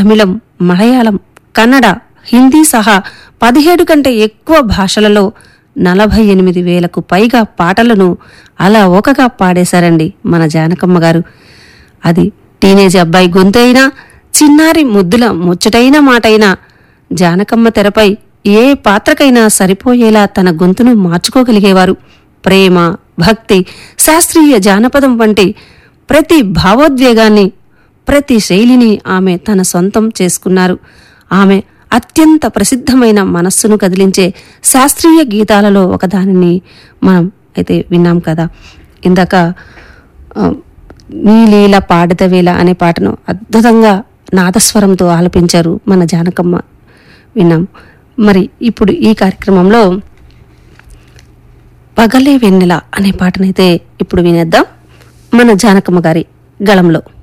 తమిళం మలయాళం కన్నడ హిందీ సహా పదిహేడు కంటే ఎక్కువ భాషలలో నలభై ఎనిమిది వేలకు పైగా పాటలను అలా ఒకగా పాడేశారండి మన జానకమ్మ గారు అది టీనేజ్ అబ్బాయి గొంతైనా చిన్నారి ముద్దుల ముచ్చటైన మాటైనా జానకమ్మ తెరపై ఏ పాత్రకైనా సరిపోయేలా తన గొంతును మార్చుకోగలిగేవారు ప్రేమ భక్తి శాస్త్రీయ జానపదం వంటి ప్రతి భావోద్వేగాన్ని ప్రతి శైలిని ఆమె తన సొంతం చేసుకున్నారు ఆమె అత్యంత ప్రసిద్ధమైన మనస్సును కదిలించే శాస్త్రీయ గీతాలలో ఒకదానిని మనం అయితే విన్నాం కదా ఇందాక ఆ, నీ లీల పాడదవేళ అనే పాటను అద్భుతంగా నాదస్వరంతో ఆలపించారు మన జానకమ్మ విన్నాం మరి ఇప్పుడు ఈ కార్యక్రమంలో పగలే వెన్నెల అనే పాటనైతే ఇప్పుడు వినేద్దాం మన జానకమ్మ గారి గళంలో